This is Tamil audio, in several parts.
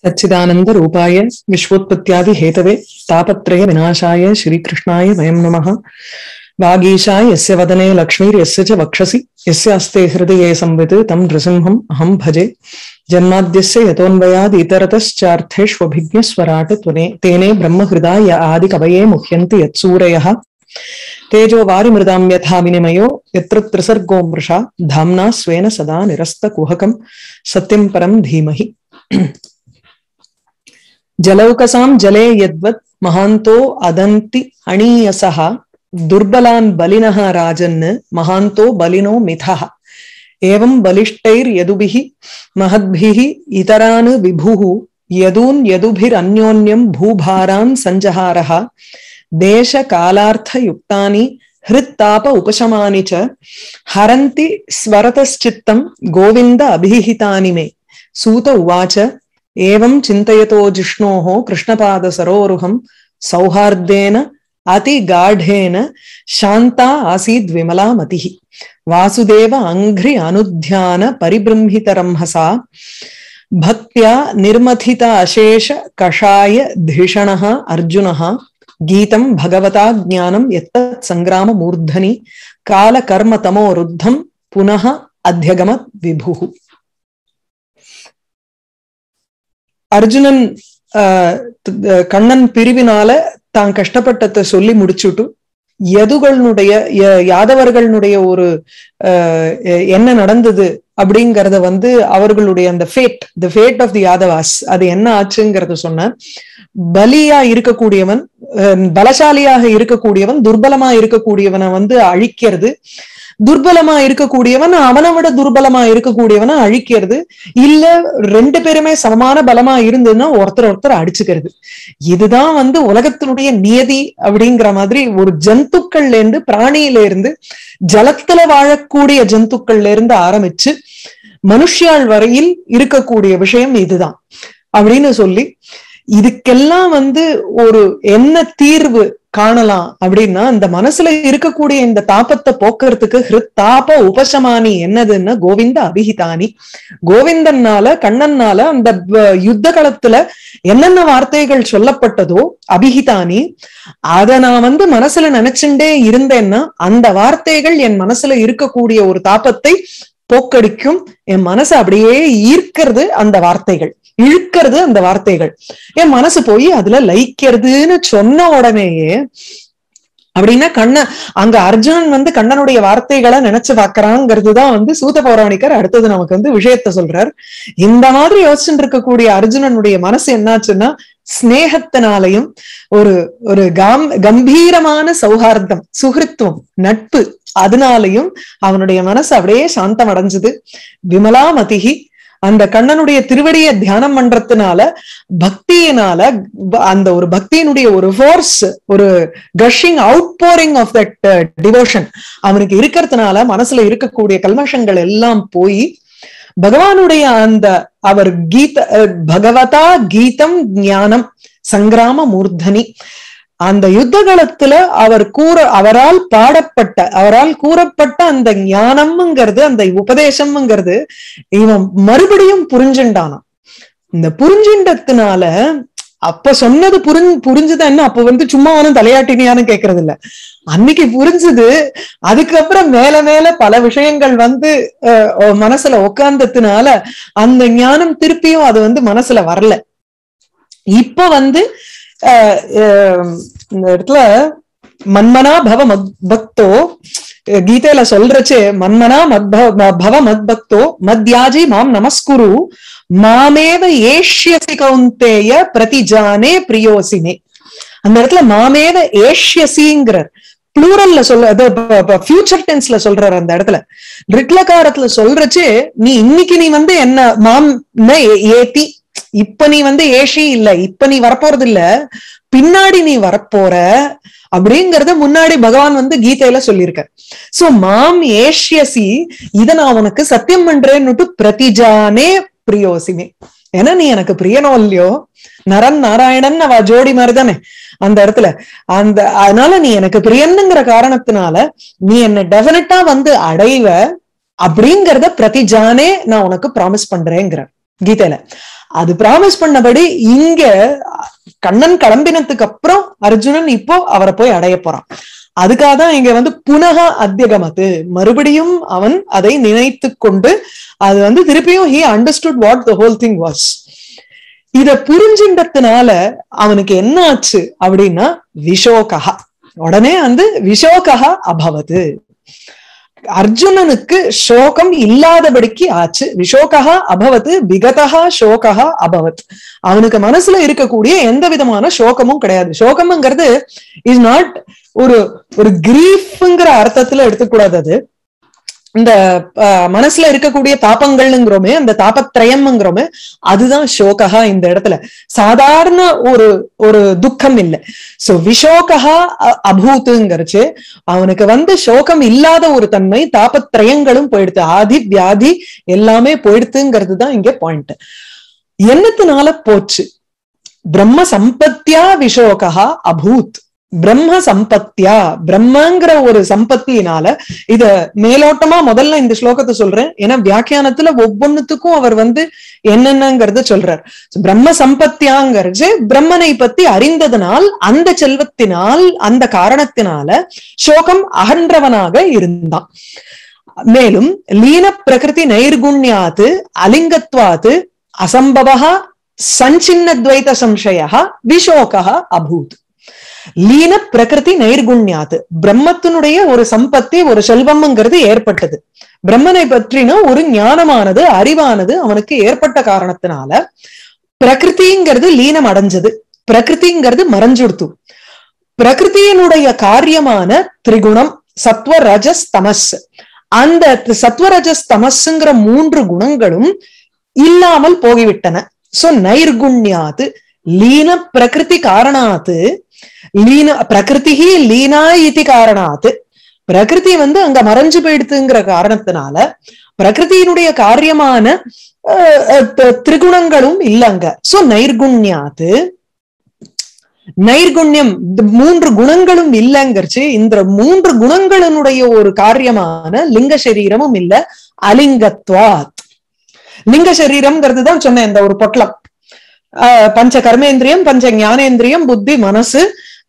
सच्चिदानंद रूपाय विश्वोत्पत्त्यादि हेतवे तापत्रय विनाशाय श्रीकृष्णाय वयं नमः वागीशाय यस्य वदने लक्ष्मीर्यस्य च वक्षसि यस्य अस्ते हृदये संवित् तं नृसिंहम् अहं भजे जन्माद्यस्य यतोऽन्वयाद् इतरतश्चार्थेष्वभिज्ञस्वराट् त्वने तेने ब्रह्महृदाय आदिकवये मुह्यन्ति यत्सूरयः तेजो वारिमृदां यथा विनिमयो यत्र त्रिसर्गो मृषा धाम्ना स्वेन सदा निरस्तकुहकं सत्यं परं धीमहि जलौकसां जले यद्वत् महान्तो अदन्ति अणीयसः दुर्बलान् बलिनः राजन् महान्तो बलिनो मिथः एवं बलिष्ठैर्यदुभिः महद्भिः इतरान् विभुः यदून् यदुभिरन्योन्यं भूभारान् सञ्जहारः देशकालार्थयुक्तानि हृत्ताप उपशमानि च हरन्ति स्वरतश्चित्तं गोविन्द अभिहितानि मे सूत उवाच एवं चिन्तयतो जिष्णोः कृष्णपादसरोरुहं सौहार्देन अतिगाढेन शान्ता आसीद् विमला मतिः वासुदेव अङ्घ्रि अनुध्यान परिबृंहितरंहसा भक्त्या निर्मथित अशेष कषाय धिषणः अर्जुनः गीतं भगवता ज्ञानं यत्तत् सङ्ग्राममूर्धनि कालकर्मतमो रुद्धं पुनः अध्यगमत् विभुः அர்ஜுனன் கண்ணன் பிரிவினால தான் கஷ்டப்பட்டதை சொல்லி முடிச்சுட்டு யதுகளுடைய யாதவர்களுடைய ஒரு என்ன நடந்தது அப்படிங்கறத வந்து அவர்களுடைய அந்த fate the fate of the Yadavas அது என்ன ஆச்சுங்கிறத சொன்ன பலியா இருக்கக்கூடியவன் பலசாலியாக இருக்கக்கூடியவன் துர்பலமா இருக்கக்கூடியவனை வந்து அழிக்கிறது துர்பலமா இருக்கக்கூடியவன் அவனை விட துர்பலமா இருக்கக்கூடியவனை அழிக்கிறது இல்ல ரெண்டு பேருமே சமமான பலமா இருந்ததுன்னா ஒருத்தர் ஒருத்தர் அடிச்சுக்கிறது இதுதான் வந்து உலகத்தினுடைய நியதி அப்படிங்கிற மாதிரி ஒரு ஜந்துக்கள்ல இருந்து பிராணியில இருந்து ஜலத்துல வாழக்கூடிய ஜந்துக்கள்ல இருந்து ஆரம்பிச்சு மனுஷியாள் வரையில் இருக்கக்கூடிய விஷயம் இதுதான் அப்படின்னு சொல்லி இதுக்கெல்லாம் வந்து ஒரு என்ன தீர்வு காணலாம் அப்படின்னா இந்த மனசுல இருக்கக்கூடிய இந்த தாபத்தை போக்குறதுக்கு ஹிருத் தாப உபசமானி என்னதுன்னா கோவிந்த அபிஹிதானி கோவிந்தன்னால கண்ணன்னால அந்த யுத்த காலத்துல என்னென்ன வார்த்தைகள் சொல்லப்பட்டதோ அபிஹிதானி அத நான் வந்து மனசுல நினைச்சுட்டே இருந்தேன்னா அந்த வார்த்தைகள் என் மனசுல இருக்கக்கூடிய ஒரு தாபத்தை போக்கடிக்கும் என் மனசு அப்படியே ஈர்க்கிறது அந்த வார்த்தைகள் இழுக்கிறது அந்த வார்த்தைகள் என் மனசு போய் அதுல லயிக்கிறதுன்னு சொன்ன உடனேயே அப்படின்னா கண்ண அங்க அர்ஜுனன் வந்து கண்ணனுடைய வார்த்தைகளை நினைச்சு பாக்குறாங்கிறது தான் வந்து சூத பௌராணிக்கர் அடுத்தது நமக்கு வந்து விஷயத்த சொல்றார் இந்த மாதிரி யோசிச்சுட்டு இருக்கக்கூடிய அர்ஜுனனுடைய மனசு என்னாச்சுன்னா ஸ்னேகத்தினாலையும் ஒரு ஒரு காம் கம்பீரமான சௌஹார்தம் சுகிருத்துவம் நட்பு அதனாலையும் அவனுடைய மனசு அப்படியே சாந்தம் அடைஞ்சது விமலா மதிகி அந்த கண்ணனுடைய திருவடியை தியானம் பண்றதுனால பக்தியினால அந்த ஒரு பக்தியினுடைய ஒரு ஃபோர்ஸ் ஒரு gushing out pouring of that devotion அவனுக்கு இருக்கிறதுனால மனசுல இருக்கக்கூடிய கல்மஷங்கள் எல்லாம் போய் பகவானுடைய அந்த அவர் கீத பகவதா கீதம் ஞானம் சங்கிராம மூர்தனி அந்த யுத்த காலத்துல அவர் கூற அவரால் பாடப்பட்ட அவரால் கூறப்பட்ட அந்த ஞானம்ங்கிறது அந்த உபதேசம்ங்கிறது இவன் மறுபடியும் புரிஞ்சுண்டானான் இந்த புரிஞ்சின்றதுனால அப்ப சொன்னது புரிஞ்சு புரிஞ்சுதான் அப்ப வந்து சும்மா அவனும் தலையாட்டினியான்னு கேக்குறது இல்ல அன்னைக்கு புரிஞ்சுது அதுக்கப்புறம் மேல மேல பல விஷயங்கள் வந்து மனசுல உக்காந்ததுனால அந்த ஞானம் திருப்பியும் அது வந்து மனசுல வரல இப்ப வந்து இந்த இடத்துல மன்மனா பவ மத்பக்தோ கீதையில சொல்றச்சு மன்மனா பவ மத்பக்தோ மத்யாஜி மாம் நமஸ்குரு மாமேவ ஏஷ்யசி கௌந்தேய பிரதிஜானே பிரியோசினே அந்த இடத்துல மாமேவ ஏஷ்யசிங்கிறார் புளூரல்ல சொல்ல ஃபியூச்சர் டென்ஸ்ல சொல்றாரு அந்த இடத்துல ரிட்லகாரத்துல சொல்றச்சு நீ இன்னைக்கு நீ வந்து என்ன மாம் ஏத்தி இப்ப நீ வந்து ஏஷி இல்ல இப்ப நீ வரப்போறது இல்ல பின்னாடி நீ வரப்போற அப்படிங்கறத முன்னாடி பகவான் வந்து கீதையில சொல்லியிருக்க சோ மாம் ஏஷ்யசி இத நான் உனக்கு சத்தியம் பண்றேன்னுட்டு பிரதிஜானே பிரியோசிமே ஏன்னா நீ எனக்கு பிரியனோ இல்லையோ நரன் நாராயணன் அவ ஜோடி மாதிரிதானே அந்த இடத்துல அந்த அதனால நீ எனக்கு பிரியன்னுங்கிற காரணத்தினால நீ என்ன டெபினட்டா வந்து அடைவ அப்படிங்கறத பிரதிஜானே நான் உனக்கு ப்ராமிஸ் பண்றேங்கிற கீதையில அது பிராமிஸ் பண்ணபடி இங்க கண்ணன் கிளம்பினதுக்கு அப்புறம் அர்ஜுனன் இப்போ அவரை போய் அடைய போறான் அதுக்காக தான் இங்க வந்து புனக அத்தியகமத்து மறுபடியும் அவன் அதை நினைத்து கொண்டு அது வந்து திருப்பியும் he understood what the whole thing was இத புரிஞ்சின்றதுனால அவனுக்கு என்ன ஆச்சு அப்படின்னா விஷோகா உடனே வந்து விஷோகா அபவது அர்ஜுனனுக்கு சோகம் இல்லாதபடிக்கு ஆச்சு விஷோகா அபவத் விகதா சோகா அபவத் அவனுக்கு மனசுல இருக்கக்கூடிய எந்த விதமான சோகமும் கிடையாது சோகம்ங்கிறது இஸ் நாட் ஒரு ஒரு கிரீஃப்ங்கிற அர்த்தத்துல எடுத்துக்கூடாது அது இந்த மனசுல இருக்கக்கூடிய தாபங்கள்ங்கிறோமே அந்த தாபத்திரயம்ங்கிறோமே அதுதான் சோகா இந்த இடத்துல சாதாரண ஒரு ஒரு துக்கம் இல்லை சோ விஷோகா அபூத்துங்கிறச்சு அவனுக்கு வந்து சோகம் இல்லாத ஒரு தன்மை தாபத்திரயங்களும் போயிடுத்து ஆதி வியாதி எல்லாமே போயிடுத்துங்கிறது தான் இங்க பாயிண்ட் என்னத்தினால போச்சு பிரம்ம சம்பத்தியா விஷோகா அபூத் பிரம்ம சம்பத்தியா பிரம்மங்கிற ஒரு சம்பத்தியினால இத மேலோட்டமா முதல்ல இந்த ஸ்லோகத்தை சொல்றேன் ஏன்னா வியாக்கியானத்துல ஒவ்வொன்னுத்துக்கும் அவர் வந்து என்னென்னங்கிறத சொல்றார் பிரம்ம சம்பத்தியாங்கிறது பிரம்மனை பத்தி அறிந்ததனால் அந்த செல்வத்தினால் அந்த காரணத்தினால சோகம் அகன்றவனாக இருந்தான் மேலும் லீன பிரகிருதி நைர்குண்யாத்து அலிங்கத்வாத்து அசம்பவா சஞ்சின்னத்வைத சம்சய விஷோகா அபூத் லீன பிரகிருதி நைர்குண்யாத்து பிரம்மத்தினுடைய ஒரு சம்பத்தி ஒரு செல்வம்ங்கிறது ஏற்பட்டது பிரம்மனை பற்றின ஒரு ஞானமானது அறிவானது அவனுக்கு ஏற்பட்ட காரணத்தினால பிரகிருதிங்கிறது லீனம் அடைஞ்சது பிரகிருதிங்கிறது மறைஞ்சுடுத்து பிரகிருதியினுடைய காரியமான திரிகுணம் சத்வ ரஜஸ் தமஸ் அந்த சத்வரஜஸ் தமஸ்ங்கிற மூன்று குணங்களும் இல்லாமல் போகிவிட்டன சோ நைர்குண்யாது லீன பிரகிருதி காரணாத்து லீன பிரகிருதி லீனா இது காரணாத்து பிரகிருதி வந்து அங்க மறைஞ்சு போயிடுத்துங்கிற காரணத்தினால பிரகிருதியினுடைய காரியமான திரிகுணங்களும் இல்லங்க சோ நைர்குண்யாத்து நைர்குண்யம் மூன்று குணங்களும் இல்லைங்கிறச்சு இந்த மூன்று குணங்களினுடைய ஒரு காரியமான லிங்க சரீரமும் இல்ல அலிங்கத்வாத் லிங்க சரீரம்ங்கிறது தான் சொன்னேன் இந்த ஒரு பொட்டலம் பஞ்ச கர்மேந்திரியம் பஞ்ச ஞானேந்திரியம் புத்தி மனசு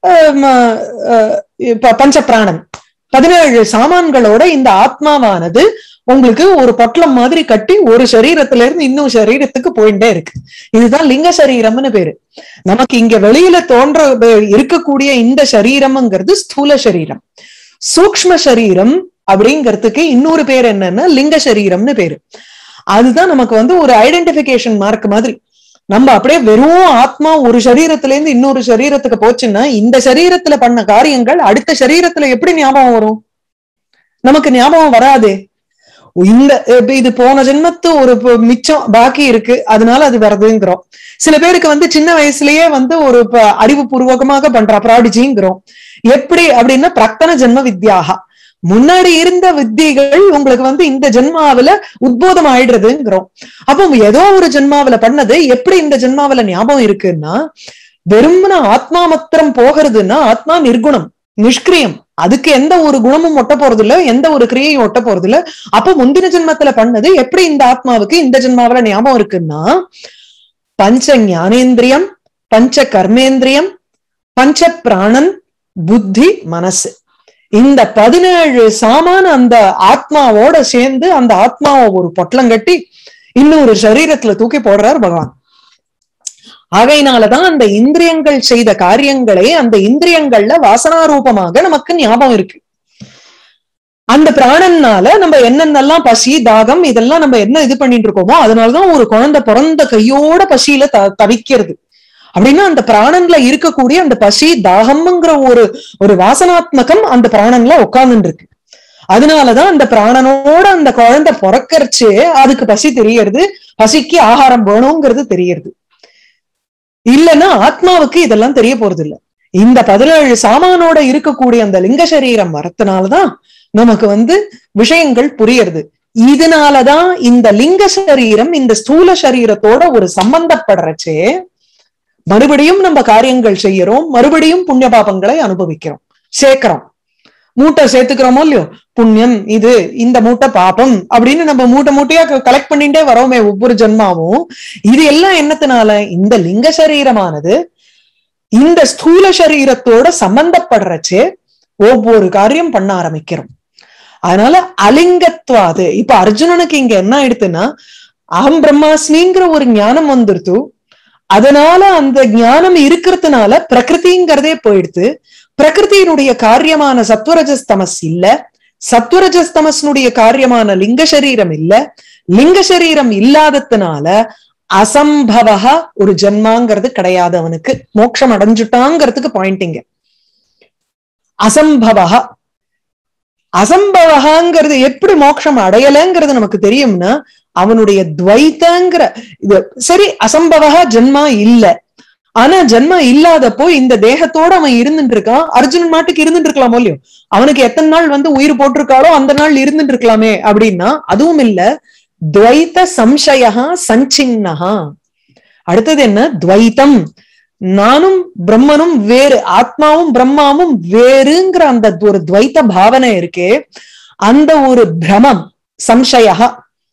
பஞ்ச பிராணன் பதினேழு சாமான்களோட இந்த ஆத்மாவானது உங்களுக்கு ஒரு பொட்டலம் மாதிரி கட்டி ஒரு சரீரத்துல இருந்து இன்னும் சரீரத்துக்கு போயிட்டே இருக்கு இதுதான் லிங்க சரீரம்னு பேரு நமக்கு இங்க வெளியில தோன்ற இருக்கக்கூடிய இந்த சரீரம்ங்கிறது ஸ்தூல சரீரம் சூக்ம சரீரம் அப்படிங்கிறதுக்கு இன்னொரு பேர் என்னன்னா லிங்க சரீரம்னு பேரு அதுதான் நமக்கு வந்து ஒரு ஐடென்டிபிகேஷன் மார்க் மாதிரி நம்ம அப்படியே வெறும் ஆத்மா ஒரு சரீரத்துல இருந்து இன்னொரு சரீரத்துக்கு போச்சுன்னா இந்த சரீரத்துல பண்ண காரியங்கள் அடுத்த சரீரத்துல எப்படி ஞாபகம் வரும் நமக்கு ஞாபகம் வராதே இந்த இது போன ஜென்மத்து ஒரு மிச்சம் பாக்கி இருக்கு அதனால அது வருதுங்கிறோம் சில பேருக்கு வந்து சின்ன வயசுலயே வந்து ஒரு அறிவுபூர்வகமாக பண்ற ப்ராடிஜிங்கிறோம் எப்படி அப்படின்னா பிரக்தன ஜென்ம வித்யாகா முன்னாடி இருந்த வித்தியைகள் உங்களுக்கு வந்து இந்த ஜென்மாவில உத்போதம் ஆயிடுறதுங்கிறோம் அப்போ ஏதோ ஒரு ஜென்மாவில பண்ணது எப்படி இந்த ஜென்மாவில ஞாபகம் இருக்குன்னா வெறுமன ஆத்மா மாத்திரம் போகிறதுன்னா ஆத்மா நிர்குணம் நிஷ்கிரியம் அதுக்கு எந்த ஒரு குணமும் ஒட்ட போறது இல்ல எந்த ஒரு கிரியையும் ஒட்ட போறது இல்ல அப்ப முந்தின ஜென்மத்துல பண்ணது எப்படி இந்த ஆத்மாவுக்கு இந்த ஜென்மாவில ஞாபகம் இருக்குன்னா பஞ்ச ஞானேந்திரியம் பஞ்ச கர்மேந்திரியம் பஞ்ச பிராணன் புத்தி மனசு இந்த பதினேழு சாமான அந்த ஆத்மாவோட சேர்ந்து அந்த ஆத்மாவை ஒரு பொட்டலம் கட்டி இன்னொரு சரீரத்துல தூக்கி போடுறார் பகவான் ஆகையினாலதான் அந்த இந்திரியங்கள் செய்த காரியங்களே அந்த இந்திரியங்கள்ல வாசனாரூபமாக நமக்கு ஞாபகம் இருக்கு அந்த பிராணன்னால நம்ம என்னென்னலாம் பசி தாகம் இதெல்லாம் நம்ம என்ன இது பண்ணிட்டு இருக்கோமோ அதனாலதான் ஒரு குழந்தை பிறந்த கையோட பசியில த தவிக்கிறது அப்படின்னா அந்த பிராணன்ல இருக்கக்கூடிய அந்த பசி தாகம்ங்கிற ஒரு ஒரு வாசனாத்மகம் அந்த பிராணன்ல உட்கார்ந்துட்டு இருக்கு அதனாலதான் அந்த பிராணனோட அந்த குழந்தை பிறக்கறச்சு அதுக்கு பசி தெரியறது பசிக்கு ஆகாரம் வேணுங்கிறது தெரியறது இல்லைன்னா ஆத்மாவுக்கு இதெல்லாம் தெரிய போறது இல்ல இந்த பதினேழு சாமானோட இருக்கக்கூடிய அந்த லிங்க சரீரம் வரத்தினாலதான் நமக்கு வந்து விஷயங்கள் புரியறது இதனாலதான் இந்த லிங்க சரீரம் இந்த ஸ்தூல சரீரத்தோட ஒரு சம்பந்தப்படுறச்சே மறுபடியும் நம்ம காரியங்கள் செய்யறோம் மறுபடியும் புண்ணிய பாபங்களை அனுபவிக்கிறோம் சேர்க்கிறோம் மூட்டை சேர்த்துக்கிறோமோ இல்லையோ புண்ணியம் இது இந்த மூட்டை பாபம் அப்படின்னு நம்ம மூட்டை மூட்டையா கலெக்ட் பண்ணிட்டே வரோமே ஒவ்வொரு ஜென்மாவும் இது எல்லாம் என்னத்தினால இந்த லிங்க சரீரமானது இந்த ஸ்தூல சரீரத்தோட சம்பந்தப்படுறச்சே ஒவ்வொரு காரியம் பண்ண ஆரம்பிக்கிறோம் அதனால அலிங்கத்வாது இப்ப அர்ஜுனனுக்கு இங்க என்ன ஆயிடுத்துன்னா அகம் பிரம்மாஸ்மிங்கிற ஒரு ஞானம் வந்துருத்து அதனால அந்த ஞானம் இருக்கிறதுனால பிரகிருதிங்கிறதே போயிடுத்து பிரகிருதியினுடைய காரியமான சத்வரஜஸ்தமஸ் இல்ல சத்வரஜஸ்தமஸ்னுடைய காரியமான லிங்க சரீரம் இல்ல லிங்க சரீரம் இல்லாததுனால அசம்பவகா ஒரு ஜென்மாங்கிறது கிடையாது அவனுக்கு மோட்சம் அடைஞ்சுட்டாங்கிறதுக்கு பாயிண்டிங்க அசம்பவகா அசம்பவகாங்கிறது எப்படி மோட்சம் அடையலைங்கிறது நமக்கு தெரியும்னா அவனுடைய துவைத்தங்கிற இது சரி அசம்பவகா ஜென்மா இல்ல ஆனா ஜென்மா இல்லாதப்போ இந்த தேகத்தோட அவன் இருந்துட்டு இருக்கான் அர்ஜுனன் மாட்டுக்கு இருந்துட்டு இருக்கலாமோ இல்லையோ அவனுக்கு எத்தனை நாள் வந்து உயிர் போட்டிருக்காளோ அந்த நாள் இருந்துட்டு இருக்கலாமே அப்படின்னா அதுவும் இல்ல துவைத்த சம்சயா சஞ்சின்னஹா அடுத்தது என்ன துவைத்தம் நானும் பிரம்மனும் வேறு ஆத்மாவும் பிரம்மாவும் வேறுங்கிற அந்த ஒரு துவைத்த பாவனை இருக்கே அந்த ஒரு பிரமம் சம்சயா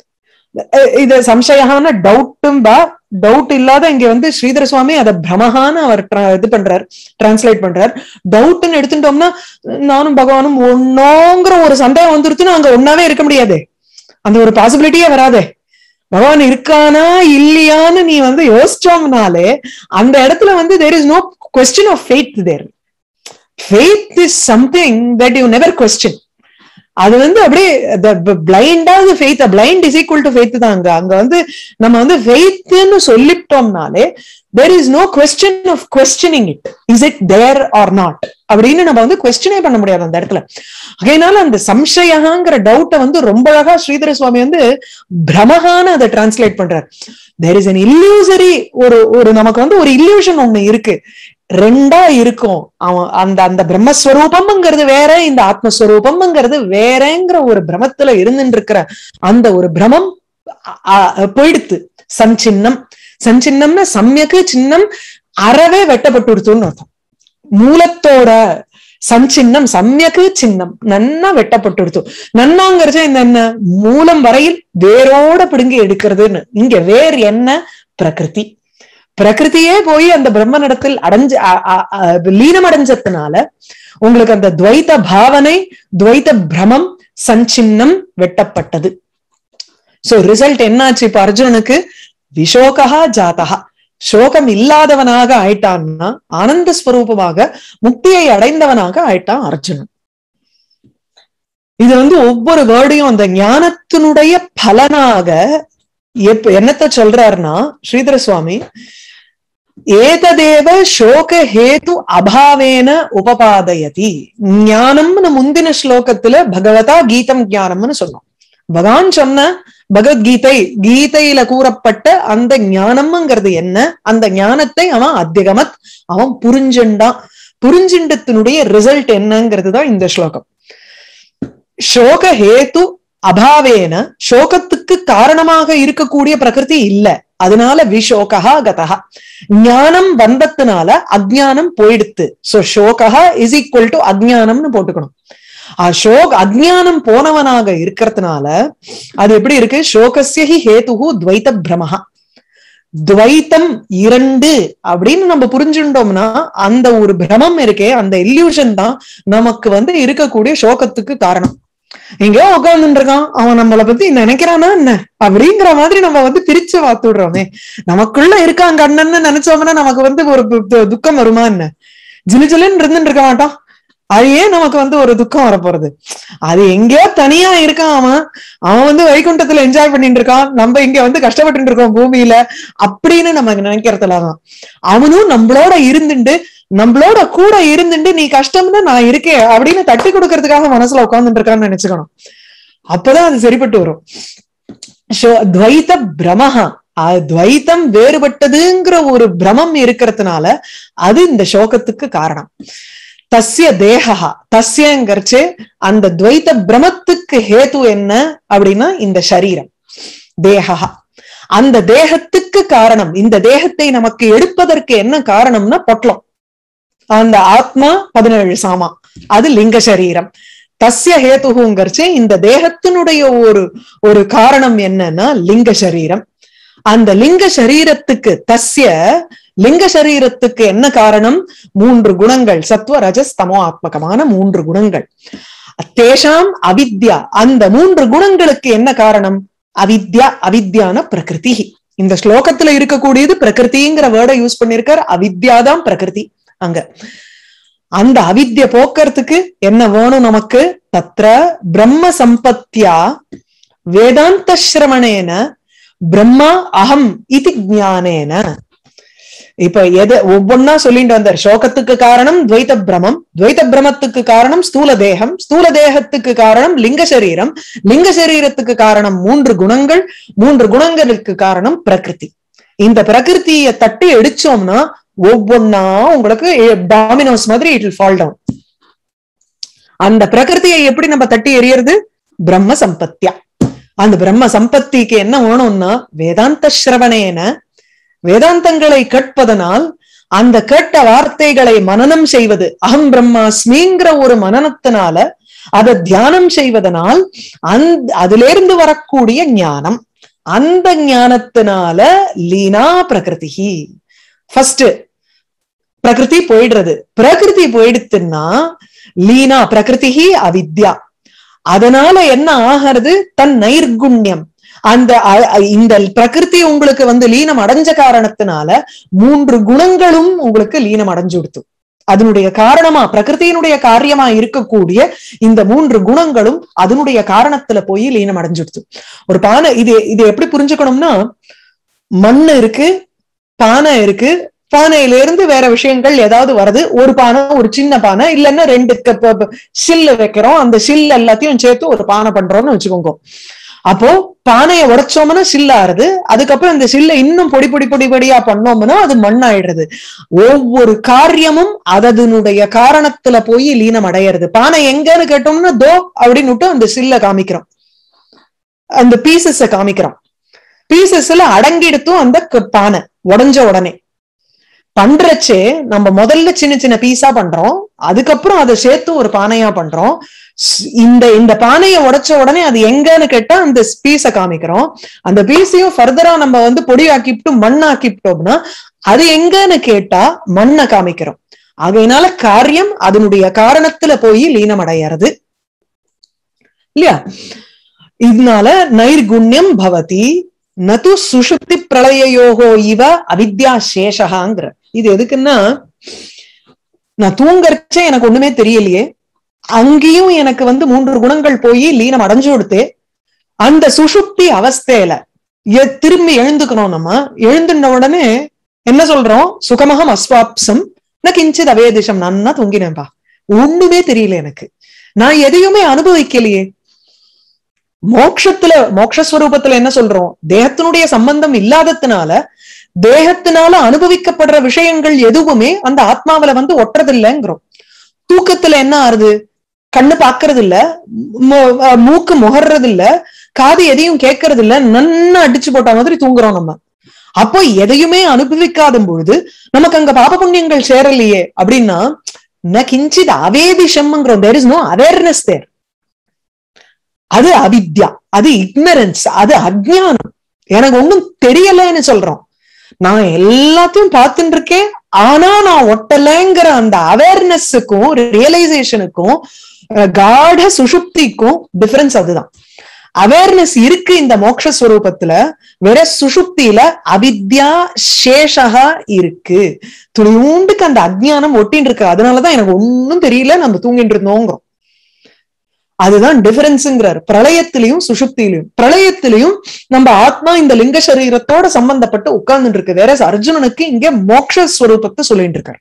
இது சம்சயகான டவுட்டும் பா டவுட் இல்லாத இங்க வந்து ஸ்ரீதர சுவாமி அதை பிரமஹான்னு அவர் இது பண்றார் டிரான்ஸ்லேட் பண்றார் டவுட்னு எடுத்துட்டோம்னா நானும் பகவானும் ஒன்னோங்கிற ஒரு சந்தேகம் வந்துருச்சுன்னா அங்க ஒன்னாவே இருக்க முடியாது அந்த ஒரு பாசிபிலிட்டியே வராதே பகவான் இருக்கானா இல்லையான்னு நீ வந்து யோசிச்சோம்னாலே அந்த இடத்துல வந்து there is no question of faith there faith is something that you never question அது வந்து அப்படியே பிளைண்டாவது faith blind is equal to faith தான் அங்க அங்க வந்து நம்ம வந்து ஃபெய்த்னு சொல்லிட்டோம்னாலே there is no question of questioning it is it there are not அப்படின்னு நம்ம வந்து கொஸ்டினே பண்ண முடியாது அந்த இடத்துல அதனால அந்த சம்சயகாங்கிற டவுட்டை வந்து ரொம்ப அழகா ஸ்ரீதர சுவாமி வந்து பிரமகான்னு அதை டிரான்ஸ்லேட் பண்றாரு தேர் இஸ் அன் இல்லூசரி ஒரு ஒரு நமக்கு வந்து ஒரு இல்லூஷன் ஒண்ணு இருக்கு ரெண்டா இருக்கும் அவன் அந்த அந்த பிரம்மஸ்வரூபம்ங்கிறது வேற இந்த ஆத்மஸ்வரூபம்ங்கிறது வேறங்கிற ஒரு பிரமத்துல இருந்துட்டு இருக்கிற அந்த ஒரு பிரமம் போயிடுத்து சஞ்சின்னம் சஞ்சின்னம்னா சமயக்கு சின்னம் அறவே வெட்டப்பட்டுடுத்துன்னு அர்த்தம் மூலத்தோட சஞ்சின்னம் சமயக்கு சின்னம் நன்னா வெட்டப்பட்டுடுத்து நன்னாங்கிறச்ச இந்த என்ன மூலம் வரையில் வேரோட பிடுங்கி எடுக்கிறதுன்னு இங்க வேர் என்ன பிரகிருதி பிரகிருதியே போய் அந்த பிரம்மனிடத்தில் அடைஞ்சு லீனம் அடைஞ்சதுனால உங்களுக்கு அந்த துவைத்த பாவனை துவைத்த பிரமம் சஞ்சின்னம் வெட்டப்பட்டது சோ ரிசல்ட் என்னாச்சு இப்ப அர்ஜுனனுக்கு விஷோகா ஜாதகா சோகம் இல்லாதவனாக ஆயிட்டான்னா ஆனந்த ஸ்வரூபமாக முக்தியை அடைந்தவனாக ஆயிட்டான் அர்ஜுனன் இது வந்து ஒவ்வொரு வேர்டையும் அந்த ஞானத்தினுடைய பலனாக எப்ப என்னத்த சொல்றாருன்னா ஸ்ரீதர சுவாமி ஏததேவ சோக ஹேது அபாவேன உபபாதயதி ஞானம்னு முந்தின ஸ்லோகத்துல பகவதா கீதம் ஞானம்னு சொன்னோம் பகவான் சொன்ன பகவத்கீதை கீதையில கூறப்பட்ட அந்த ஞானம்ங்கிறது என்ன அந்த ஞானத்தை அவன் அத்தியகமத் அவன் புரிஞ்சுண்டான் புரிஞ்சிண்டத்தினுடைய ரிசல்ட் என்னங்கிறது தான் இந்த ஸ்லோகம் சோக ஹேத்து அபாவேன சோகத்துக்கு காரணமாக இருக்கக்கூடிய பிரகிருதி இல்ல அதனால விஷோகா கதா ஞானம் வந்ததுனால அஜ்ஞானம் போயிடுத்து சோ சோகா இஸ் ஈக்குவல் டு அஜ்ஞானம்னு போட்டுக்கணும் அசோக் அஜ்ஞானம் போனவனாக இருக்கிறதுனால அது எப்படி இருக்கு சோகசியஹி ஹேதுகு துவைத்த பிரமஹா துவைத்தம் இரண்டு அப்படின்னு நம்ம புரிஞ்சுட்டோம்னா அந்த ஒரு பிரமம் இருக்கே அந்த இல்யூஷன் தான் நமக்கு வந்து இருக்கக்கூடிய சோகத்துக்கு காரணம் எங்கேயோ உட்கார்ந்துட்டு இருக்கான் அவன் நம்மளை பத்தி நினைக்கிறானா என்ன அப்படிங்கிற மாதிரி நம்ம வந்து பிரிச்சு பார்த்துடுறோமே நமக்குள்ள இருக்காங்க அண்ணன்னு நினைச்சோம்னா நமக்கு வந்து ஒரு துக்கம் வருமா என்ன ஜிலு ஜிலுன்னு இருந்துட்டு இருக்க மாட்டான் அது ஏன் நமக்கு வந்து ஒரு துக்கம் வரப்போறது அது எங்கேயோ தனியா இருக்கான் அவன் அவன் வந்து வைகுண்டத்துல என்ஜாய் பண்ணிட்டு இருக்கான் நம்ம இங்க வந்து கஷ்டப்பட்டு இருக்கோம் பூமியில அப்படின்னு நம்ம நினைக்கிறதுலதான் அவனும் நம்மளோட இருந்துட்டு நம்மளோட கூட இருந்துட்டு நீ கஷ்டம்னு நான் இருக்கேன் அப்படின்னு தட்டி கொடுக்கறதுக்காக மனசுல உட்கார்ந்துட்டு இருக்கான்னு நினைச்சுக்கணும் அப்பதான் அது சரிப்பட்டு வரும் துவைத்த பிரமஹா துவைத்தம் வேறுபட்டதுங்கிற ஒரு பிரமம் இருக்கிறதுனால அது இந்த சோகத்துக்கு காரணம் தஸ்ய தேகா தஸ்யங்கிறச்சு அந்த துவைத்த பிரமத்துக்கு ஹேத்து என்ன அப்படின்னா இந்த சரீரம் தேகா அந்த தேகத்துக்கு காரணம் இந்த தேகத்தை நமக்கு எடுப்பதற்கு என்ன காரணம்னா பொட்டலம் அந்த ஆத்மா பதினேழு சாமா அது லிங்க சரீரம் தஸ்ய ஹேதுங்கிறச்சு இந்த தேகத்தினுடைய ஒரு ஒரு காரணம் என்னன்னா லிங்க சரீரம் அந்த லிங்க சரீரத்துக்கு தஸ்ய லிங்க சரீரத்துக்கு என்ன காரணம் மூன்று குணங்கள் சத்வ ரஜஸ் தமோ ஆத்மகமான மூன்று குணங்கள் தேஷாம் அவித்யா அந்த மூன்று குணங்களுக்கு என்ன காரணம் அவித்யா அவித்யான பிரகிருதி இந்த ஸ்லோகத்துல இருக்கக்கூடியது பிரகிருதிங்கிற வேர்டை யூஸ் பண்ணிருக்கார் அவித்யாதான் பிரகிருதி அங்க அந்த அவித்ய போக்குறதுக்கு என்ன வேணும் நமக்கு தத்ர பிரம்ம சம்பத்தியா வேதாந்த சிரவணேன பிரம்மா அகம் இது ஜானேன இப்ப எது ஒவ்வொன்னா சொல்லிட்டு வந்தார் சோகத்துக்கு காரணம் துவைத பிரமம் துவைத பிரமத்துக்கு காரணம் ஸ்தூல தேகம் ஸ்தூல தேகத்துக்கு காரணம் லிங்க சரீரம் லிங்க சரீரத்துக்கு காரணம் மூன்று குணங்கள் மூன்று குணங்களுக்கு காரணம் பிரகிருதி இந்த பிரகிருத்திய தட்டி அடிச்சோம்னா ஒவ்வொன்னா உங்களுக்கு டாமினோஸ் மாதிரி இட் வில் ஃபால் டவுன் அந்த பிரகிருதியை எப்படி நம்ம தட்டி எறியறது பிரம்ம சம்பத்தியா அந்த பிரம்ம சம்பத்திக்கு என்ன வேணும்னா வேதாந்த சிரவணேன வேதாந்தங்களை கேட்பதனால் அந்த கேட்ட வார்த்தைகளை மனனம் செய்வது அகம் பிரம்மாஸ்மிங்கிற ஒரு மனனத்தினால அதை தியானம் செய்வதனால் அந்த அதிலிருந்து வரக்கூடிய ஞானம் அந்த ஞானத்தினால லீனா பிரகிருதி ஃபர்ஸ்ட் பிரகிருதி போயிடுறது பிரகிருதி போயிடுத்துன்னா லீனா பிரகிருதி அவித்யா அதனால என்ன ஆகிறது தன் நைர்குண்யம் அந்த இந்த பிரகிருதி உங்களுக்கு வந்து லீனம் அடைஞ்ச காரணத்தினால மூன்று குணங்களும் உங்களுக்கு லீனம் அடைஞ்சு கொடுத்து அதனுடைய காரணமா பிரகிருத்தியினுடைய காரியமா இருக்கக்கூடிய இந்த மூன்று குணங்களும் அதனுடைய காரணத்துல போய் லீனம் அடைஞ்சுடுத்து ஒரு பானை இது இது எப்படி புரிஞ்சுக்கணும்னா மண் இருக்கு பானை இருக்கு பானையில இருந்து வேற விஷயங்கள் ஏதாவது வருது ஒரு பானை ஒரு சின்ன பானை இல்லைன்னா ரெண்டு சில்லு வைக்கிறோம் அந்த சில் எல்லாத்தையும் சேர்த்து ஒரு பானை பண்றோம்னு வச்சுக்கோங்க அப்போ பானையை உடைச்சோம்னா சில்லாருது அதுக்கப்புறம் இந்த சில்ல இன்னும் பொடி பொடி பொடி பொடியா பண்ணோம்னா அது மண்ணாயிடுறது ஒவ்வொரு காரியமும் அதனுடைய காரணத்துல போய் லீனம் அடையிறது பானை எங்கன்னு கேட்டோம்னா தோ அப்படின்னு அந்த சில்ல காமிக்கிறோம் அந்த பீசஸ காமிக்கிறோம் பீசஸ்ல அடங்கிடுத்தும் அந்த பானை உடஞ்ச உடனே பண்றச்சே நம்ம முதல்ல சின்ன சின்ன பீஸா பண்றோம் அதுக்கப்புறம் அதை சேர்த்து ஒரு பானையா பண்றோம் இந்த இந்த பானையை உடைச்ச உடனே அது எங்கன்னு கேட்டா அந்த பீஸை காமிக்கிறோம் அந்த பீஸையும் ஃபர்தரா நம்ம வந்து பொடி ஆக்கிவிட்டு மண்ணாக்கிவிட்டோம்னா அது எங்கன்னு கேட்டா மண்ணை காமிக்கிறோம் ஆகையினால காரியம் அதனுடைய காரணத்துல போய் லீனம் அடையறது இல்லையா இதனால நைர்குண்யம் பவதி நது சுஷுப்தி பிரளயோகோ இவ அவித்யா சேஷகாங்கிற இது எதுக்குன்னா நான் தூங்கறச்சே எனக்கு ஒண்ணுமே தெரியலையே அங்கேயும் எனக்கு வந்து மூன்று குணங்கள் போய் லீனம் அடைஞ்சு கொடுத்து அந்த சுஷுப்தி அவஸ்தையில திரும்பி எழுந்துக்கணும் நம்ம எழுந்துன உடனே என்ன சொல்றோம் சுகமகம் அஸ்வாப்சம் நான் கிஞ்சித் அவேதிஷம் நன்னா தூங்கினேன்பா ஒண்ணுமே தெரியல எனக்கு நான் எதையுமே அனுபவிக்கலையே மோக்ஷத்துல மோக்ஷஸ்வரூபத்துல என்ன சொல்றோம் தேகத்தினுடைய சம்பந்தம் இல்லாததுனால தேகத்தினால அனுபவிக்கப்படுற விஷயங்கள் எதுவுமே அந்த ஆத்மாவில வந்து ஒட்டுறதில்லைங்கிறோம் தூக்கத்துல என்ன ஆறுது கண்ணு பாக்குறது இல்ல மூக்கு முகர்றது இல்ல காது எதையும் கேட்கறது இல்ல நன்னா அடிச்சு போட்ட மாதிரி தூங்குறோம் நம்ம அப்போ எதையுமே அனுபவிக்காத பொழுது நமக்கு அங்க பாப புண்ணியங்கள் சேரலையே அப்படின்னா ந கிஞ்சித் அவேதிஷம்ங்கிறோம் there is no awareness there அது அவித்யா அது இக்னரன்ஸ் அது அஜ்ஞானம் எனக்கு ஒண்ணும் தெரியலன்னு சொல்றோம் நான் எல்லாத்தையும் பார்த்துட்டு இருக்கேன் ஆனா நான் ஒட்டலைங்கிற அந்த அவேர்னஸுக்கும் ரியலைசேஷனுக்கும் காட சுஷுப்திக்கும் டிஃபரன்ஸ் அதுதான் அவேர்னஸ் இருக்கு இந்த மோக்ஷஸ்வரூபத்துல வேற சுஷுப்தியில அவித்யா சேஷகா இருக்கு துணியூண்டுக்கு அந்த அஜ்ஞானம் ஒட்டின்னு இருக்கு அதனாலதான் எனக்கு ஒன்னும் தெரியல நம்ம தூங்கிட்டு இருந்தோங்கிறோம் அதுதான் டிஃபரன்ஸுங்கிறார் பிரளயத்திலையும் சுஷுப்தியிலையும் பிரளயத்திலையும் நம்ம ஆத்மா இந்த லிங்க சரீரத்தோட சம்பந்தப்பட்டு உட்கார்ந்துட்டு இருக்கு வேற அர்ஜுனனுக்கு இங்க மோக்ஷஸ்வரூபத்தை சொல்லிட்டு இருக்காரு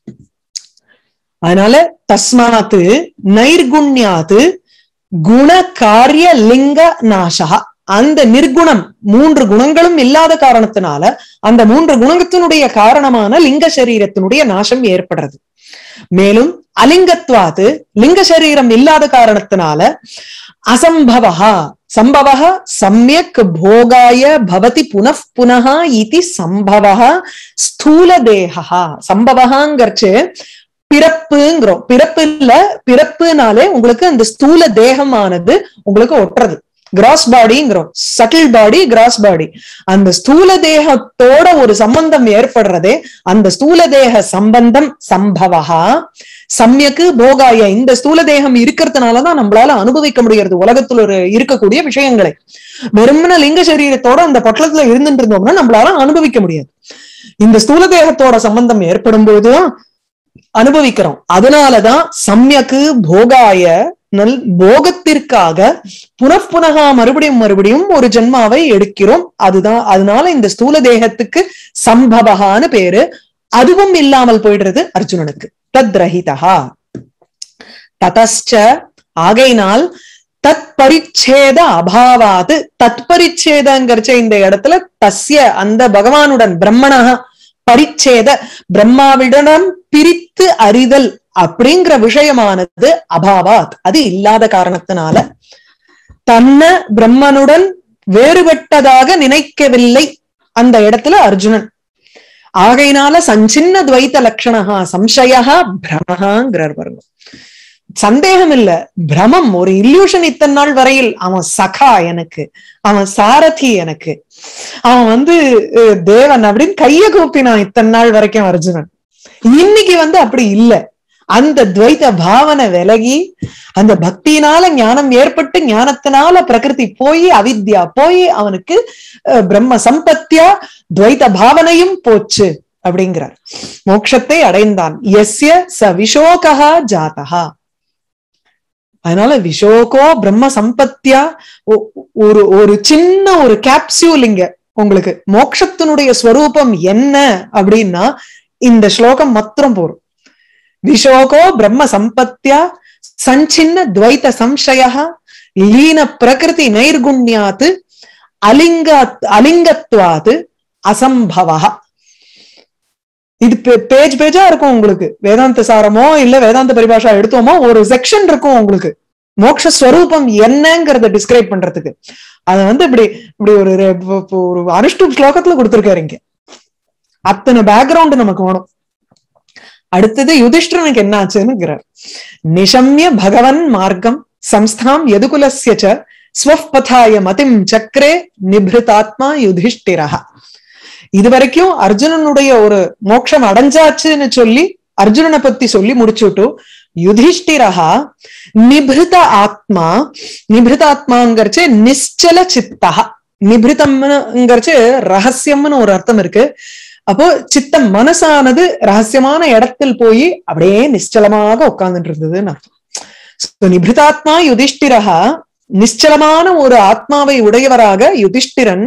அதனால தஸ்மாத்து நைர்குண்யாது குண காரிய லிங்க நாசகா அந்த நிர்குணம் மூன்று குணங்களும் இல்லாத காரணத்தினால அந்த மூன்று குணத்தினுடைய காரணமான லிங்க சரீரத்தினுடைய நாசம் ஏற்படுறது மேலும் அலிங்கத்வாது லிங்க சரீரம் இல்லாத காரணத்தினால அசம்பவா சம்பவ சமயக் போகாய பவதி புனః புனः இது சம்பவ ஸ்தூல தேகா சம்பவகாங்கிறச்சு பிறப்புங்கிறோம் பிறப்பு இல்ல பிறப்புனாலே உங்களுக்கு அந்த ஸ்தூல தேகமானது உங்களுக்கு ஒட்டுறது கிராஸ் பாடிங்கிறோம் சட்டில் பாடி கிராஸ் பாடி அந்த ஸ்தூல தேகத்தோட ஒரு சம்பந்தம் ஏற்படுறதே அந்த ஸ்தூல தேக சம்பந்தம் சம்பவகா சமயக்கு போகாய இந்த ஸ்தூல தேகம் இருக்கிறதுனாலதான் நம்மளால அனுபவிக்க முடிகிறது உலகத்துல ஒரு இருக்கக்கூடிய விஷயங்களை வெறுமன லிங்க சரீரத்தோட அந்த பொட்டலத்துல இருந்துட்டு இருந்தோம்னா நம்மளால அனுபவிக்க முடியாது இந்த ஸ்தூல தேகத்தோட சம்பந்தம் ஏற்படும் போதுதான் அனுபவிக்கிறோம் அதனாலதான் சமயக்கு போகாய நல் போகத்திற்காக புனப்புனகா மறுபடியும் மறுபடியும் ஒரு ஜென்மாவை எடுக்கிறோம் அதுதான் அதனால இந்த ஸ்தூல தேகத்துக்கு சம்பவகான்னு பேரு அதுவும் இல்லாமல் போயிடுறது அர்ஜுனனுக்கு தத் ரஹிதா ததச்ச ஆகையினால் தத் பரிச்சேத அபாவாது தத் பரிச்சேதங்கிறச்ச இந்த இடத்துல தஸ்ய அந்த பகவானுடன் பிரம்மணா பரிச்சேத பிரம்மாவிடம் பிரித்து அறிதல் அப்படிங்கிற விஷயமானது அபாவாத் அது இல்லாத காரணத்தினால தன்னை பிரம்மனுடன் வேறுபட்டதாக நினைக்கவில்லை அந்த இடத்துல அர்ஜுனன் ஆகையினால சஞ்சின்ன துவைத்த லட்சணா சம்சயா பிரமஹாங்கிறார் பாருங்க சந்தேகம் இல்ல பிரமம் ஒரு இல்யூஷன் இத்தனை நாள் வரையில் அவன் சகா எனக்கு அவன் சாரதி எனக்கு அவன் வந்து அஹ், தேவன் அப்படின்னு கைய கூப்பினான் இத்தனை நாள் வரைக்கும் அர்ஜுனன் இன்னைக்கு வந்து அப்படி இல்ல அந்த துவைத பாவனை விலகி அந்த பக்தியினால ஞானம் ஏற்பட்டு ஞானத்தினால பிரகிருதி போய் அவித்யா போய் அவனுக்கு அஹ், பிரம்ம சம்பத்தியா துவைத பாவனையும் போச்சு அப்படிங்கிறார் மோட்சத்தை அடைந்தான் எஸ்ய ச விஷோகா ஜாதகா அதனால விஷோகோ பிரம்ம சம்பத்தியா ஒ- ஒரு ஒரு சின்ன ஒரு கேப்சியூல் இங்க உங்களுக்கு மோட்சத்தினுடைய ஸ்வரூபம் என்ன அப்படின்னா இந்த ஸ்லோகம் மாத்திரம் போரும் விஷோகோ பிரம்ம சம்பத்தியா சஞ்சின்ன துவைத சம்சய லீன பிரகிருதி நைர்குண்யாத் அலிங்க அலிங்கத்வாத் அசம்பவா இது பேஜ் பேஜா இருக்கும் உங்களுக்கு வேதாந்த சாரமோ இல்ல வேதாந்த பரிபாஷா எடுத்தோமோ ஒரு செக்ஷன் இருக்கும் உங்களுக்கு மோட்ச ஸ்வரூபம் என்னங்கறத டிஸ்கிரைப் பண்றதுக்கு அத வந்து இப்படி இப்படி ஒரு ரெ- ப- ப- ஒரு அனுஷ்டு ஸ்லோகத்துல கொடுத்திருக்காரு இங்க அத்தனை பேக்ரவுண்ட் நமக்கு வேணும் அடுத்தது யுதிஷ்டனுக்கு என்ன ஆச்சுன்னுங்கிறார் நிஷம்ய பகவன் மார்க்கம் சம்ஸ்தாம் எதுகுலஸ்ய ச ஸ்வப்பதாய மதிம் சக்கரே நிபிருதாத்மா யுதிஷ்டிரஹ இது வரைக்கும் அர்ஜுனனுடைய ஒரு மோட்சம் அடைஞ்சாச்சுன்னு சொல்லி அர்ஜுனனை பத்தி சொல்லி முடிச்சுட்டு யுதிஷ்டிரஹா நிபிருத ஆத்மா நிபிருத ஆத்மாங்கிறச்சு நிశ్చல சித்தா நிபிருத்தம்ங்கிறச்சு ரகசியம்னு ஒரு அர்த்தம் இருக்கு அப்போ சித்தம் மனசானது ரகசியமான இடத்தில் போய் அப்படியே நிశ్చலமாக உட்கார்ந்துட்டு இருந்ததுன்னு அர்த்தம் So, நிபிருதாத்மா யுதிஷ்டிரஹா நிశ్చலமான ஒரு ஆத்மாவை உடையவராக யுதிஷ்டிரன்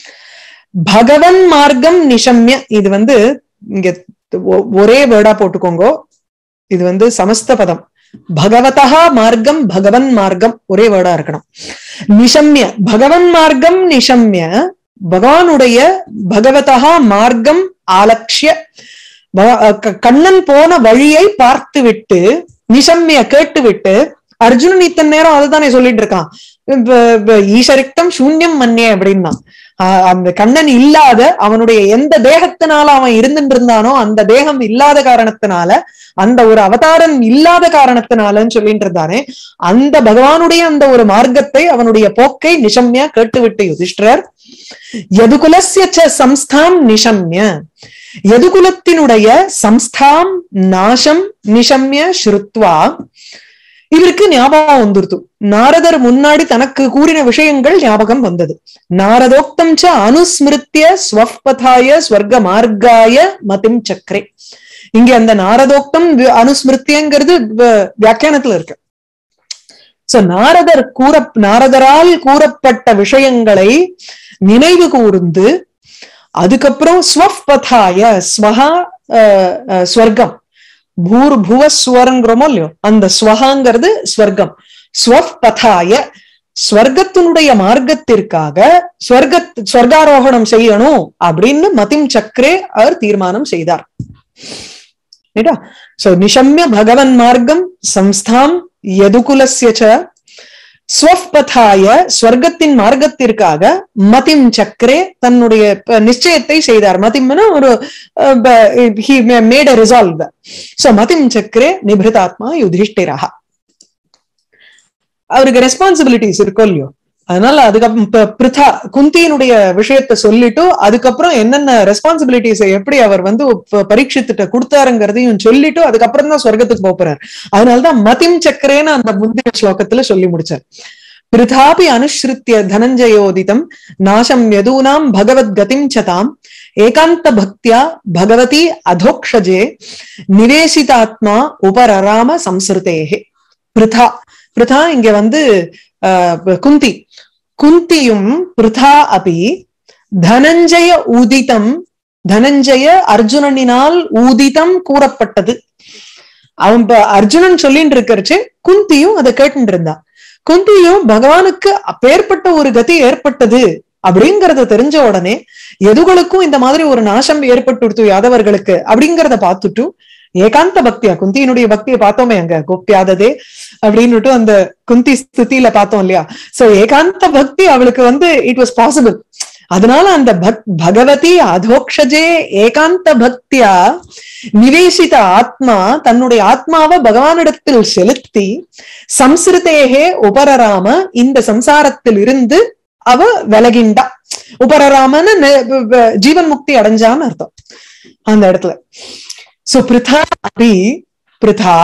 பகவன் மார்க்கம் நிஷம்ய இது வந்து இங்க ஒ- ஒரே வேர்டா போட்டுக்கோங்க இது வந்து சமஸ்த பதம் பகவதா மார்க்கம் பகவன் மார்க்கம் ஒரே வேர்டா இருக்கணும் நிஷம்ய பகவன் மார்க்கம் நிஷம்ய பகவானுடைய பகவதா மார்க்கம் ஆலக்ஷ்ய ப- க- கண்ணன் போன வழியை பார்த்து விட்டு நிஷம்ய கேட்டு விட்டு அர்ஜுனன் இத்தனை நேரம் அதுதானே சொல்லிட்டு இருக்கான் இப்ப- இப்ப ஈஷரிக்தம் சூன்யம் மன்னே அப்படின்னா ஆஹ் அந்த கண்ணன் இல்லாத அவனுடைய எந்த தேகத்தினால அவன் இருந்துட்டு இருந்தானோ அந்த தேகம் இல்லாத காரணத்தினால அந்த ஒரு அவதாரம் இல்லாத காரணத்தினாலன்னு சொல்லிட்டு இருந்தானே அந்த பகவானுடைய அந்த ஒரு மார்க்கத்தை அவனுடைய போக்கை நிஷம்யா கேட்டுவிட்டு யுதிஷ்டர் யதுகுலஸ்ய ச சம்ஸ்தாம் நிஷம்ய யதுகுலத்தினுடைய சம்ஸ்தாம் நாசம் நிஷம்ய ஸ்ருத்வா இவருக்கு ஞாபகம் வந்துருத்து நாரதர் முன்னாடி தனக்கு கூறின விஷயங்கள் ஞாபகம் வந்தது நாரதோக்தம் ச அனுஸ்மிருத்திய ஸ்வப்பதாய ஸ்வர்க மார்க்காய மதிம் சக்கரே இங்க அந்த நாரதோக்தம் வி- அனுஸ்மிருத்தியங்கிறது வ- வியாக்கியானத்துல இருக்கு சோ நாரதர் கூற நாரதரால் கூறப்பட்ட விஷயங்களை நினைவு கூர்ந்து அதுக்கப்புறம் ஸ்வப்பதாய ஸ்வஹா அஹ், அஹ், ஸ்வர்க்கம் பூர் புவ ஸ்வரங்கிறோமோ இல்லையோ அந்த ஸ்வஹாங்கிறது ஸ்வர்க்கம் ஸ்வப்பதாய ஸ்வர்க்கத்தினுடைய மார்க்கத்திற்காக ஸ்வர்க ஸ்வர்காரோகணம் செய்யணும் அப்படின்னு மதிம் சக்கரே அவர் தீர்மானம் செய்தார் ரைட்டா சோ நிஷம்ய பகவன் மார்க்கம் சம்ஸ்தாம் யதுகுலஸ்ய ச ஸ்வப்பதாய ஸ்வர்க்கத்தின் மார்க்கத்திற்காக மதிம் சக்கரே தன்னுடைய ப- நிச்சயத்தை செய்தார் மதிம்னா ஒரு மேட் அ ரிசால்வ் சோ மதிம் சக்கரே நிபிருதாத்மா யுதிஷ்டிரா அவருக்கு ரெஸ்பான்சிபிலிட்டிஸ் இருக்கும் இல்லையோ அதனால அதுக்கப்புறம் ப- பிருதா குந்தியினுடைய விஷயத்த சொல்லிட்டு அதுக்கப்புறம் என்னென்ன ரெஸ்பான்சிபிலிட்டிஸ் எப்படி அவர் வந்து ப- பரீட்சித்துட்ட கொடுத்தாருங்கிறதையும் சொல்லிட்டு அதுக்கப்புறம் தான் சொர்க்கத்துக்கு போப் போறார் அதனாலதான் மதிம் சக்கரேன்னு அந்த முந்தைய ஸ்லோகத்துல சொல்லி முடிச்சார் பிருதாபி அனுஸ்ருத்திய தனஞ்சயோதிதம் நாசம் யதூனாம் பகவத் கதிம் சதாம் ஏகாந்த பக்தியா பகவதி அதோக்ஷஜே நிவேசிதாத்மா உபரராம சம்ஸ்ருதேகே பிருதா பிருதா இங்க வந்து ஆஹ், குந்தி குந்தியும் பிருதா அபி தனஞ்சய உதிதம் தனஞ்சய அர்ஜுனனினால் ஊதிதம் கூறப்பட்டது அவன் ப- அர்ஜுனன் சொல்லிட்டு இருக்கிறச்சு குந்தியும் அதை கேட்டுட்டு இருந்தா குந்தியும் பகவானுக்கு அப்பேற்பட்ட ஒரு கதி ஏற்பட்டது அப்படிங்கறத தெரிஞ்ச உடனே எதுகளுக்கும் இந்த மாதிரி ஒரு நாசம் ஏற்பட்டு யாதவர்களுக்கு அப்படிங்கறத பார்த்துட்டு ஏகாந்த பக்தியா குந்தியினுடைய பக்தியை பார்த்தோமே அங்க கோப்பியாததே அப்படின்னுட்டு அந்த குந்தி ஸ்துதியில பார்த்தோம் இல்லையா சோ ஏகாந்த பக்தி அவளுக்கு வந்து இட் வாஸ் பாசிபிள் அதனால அந்த பக் பகவதி அதோக்ஷஜே ஏகாந்த பக்தியா நிவேசித ஆத்மா தன்னுடைய ஆத்மாவை பகவானிடத்தில் செலுத்தி சம்ஸ்ருதேகே உபரராம இந்த சம்சாரத்தில் இருந்து அவ விலகிண்டா உபரராமன்னு நெ- வ- வ- ஜீவன் முக்தி அடைஞ்சான்னு அர்த்தம் அந்த இடத்துல சோ பிருதா அபி பிருதா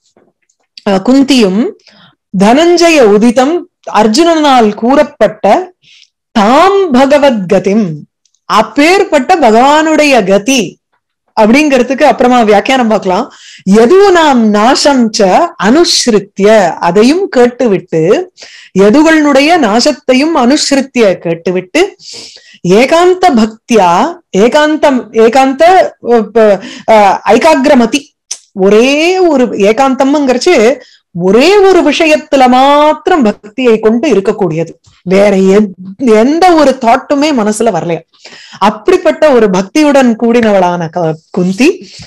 அஹ், குந்தியும் தனஞ்சய உதிதம் அர்ஜுனனால் கூறப்பட்ட தாம் பகவத் கதிம் அப்பேற்பட்ட பகவானுடைய கதி அப்படிங்கிறதுக்கு அப்புறமா வியாக்கியானம் பார்க்கலாம் எதுவும் நாம் நாசம் ச அனுஸ்ருத்திய அதையும் கேட்டுவிட்டு எதுகளுடைய நாசத்தையும் அனுஸ்ருத்திய கேட்டுவிட்டு ஏகாந்த பக்தியா ஏகாந்தம் ஏகாந்த அஹ், ப- அஹ், ஐகாகிரமதி ஒரே ஒரு ஏகாந்தம்ங்கிறச்சு ஒரே ஒரு விஷயத்துல மாத்திரம் பக்தியை கொண்டு இருக்கக்கூடியது வேற எத்- எந்த ஒரு தாட்டுமே மனசுல வரலையா அப்படிப்பட்ட ஒரு பக்தியுடன் கூடினவளான க- குந்தி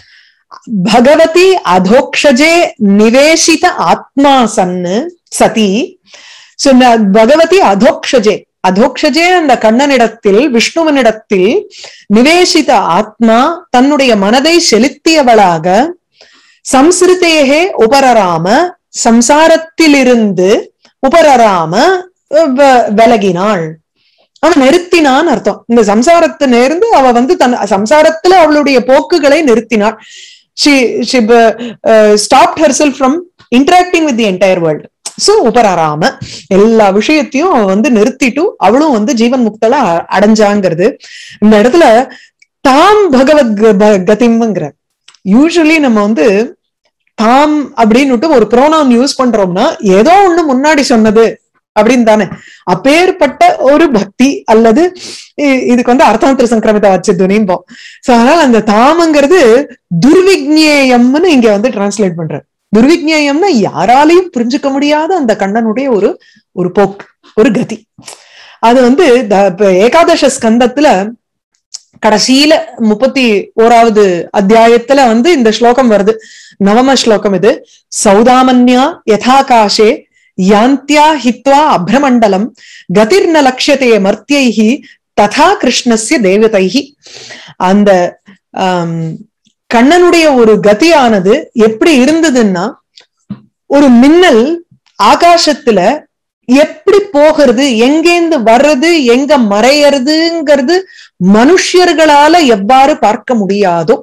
பகவதி அதோக்ஷஜே நிவேசித ஆத்மா சன்னு சதி So, ந- பகவதி அதோக்ஷஜே அதோக்ஷஜே அந்த கண்ணனிடத்தில் விஷ்ணுவனிடத்தில் நிவேசித ஆத்மா தன்னுடைய மனதை செலுத்தியவளாக சம்ஸ்ருதேகே உபரராம சம்சாரத்திலிருந்து உபரராம அஹ், வ- விலகினாள் அவன் நிறுத்தினான் அர்த்தம் இந்த சம்சாரத்தை நேர்ந்து அவ வந்து தன் சம்சாரத்துல அவளுடைய போக்குகளை நிறுத்தினாள் she she uh, stopped herself from interacting with the entire world so உபராராம எல்லா விஷயத்தையும் அவ வந்து நிறுத்திட்டு அவளும் வந்து ஜீவன் முக்தல அ- அடைஞ்சாங்கிறது இந்த இடத்துல தாம் பகவத் க- ப- கதிம்ங்கிற யூஸ்வலி நம்ம வந்து தாம் அப்படின்னுட்டு ஒரு ப்ரோனவுன் யூஸ் பண்றோம்னா ஏதோ ஒண்ணு முன்னாடி சொன்னது அப்படின்னு தானே அப்பேற்பட்ட ஒரு பக்தி அல்லது இ- இதுக்கு வந்து அர்த்தாந்திர சங்கிரமித வச்சு துணிம்போம் சோ அதனால அந்த தாமங்கிறது துர்விக்னேயம்னு இங்க வந்து டிரான்ஸ்லேட் பண்ற துர்விக்னேயம்னா யாராலையும் புரிஞ்சுக்க முடியாத அந்த கண்ணனுடைய ஒரு ஒரு போக்கு ஒரு கதி அது வந்து த- இப்ப ஏகாதச ஸ்கந்தத்துல கடைசியில முப்பத்தி ஓராவது அத்தியாயத்துல வந்து இந்த ஸ்லோகம் வருது நவம ஸ்லோகம் இது சௌதாமன்யா யதாகாஷே யாந்தியா ஹித்வா அப்ரமண்டலம் கதிர்ன லட்சியத்தே மர்த்தியைஹி ததா கிருஷ்ணஸ்ய தேவதைஹி அந்த ஆம், கண்ணனுடைய ஒரு கதியானது எப்படி இருந்ததுன்னா ஒரு மின்னல் ஆகாசத்துல எப்படி போகிறது எங்கேந்து வர்றது எங்க மறையறதுங்கிறது மனுஷர்களால எவ்வாறு பார்க்க முடியாதோ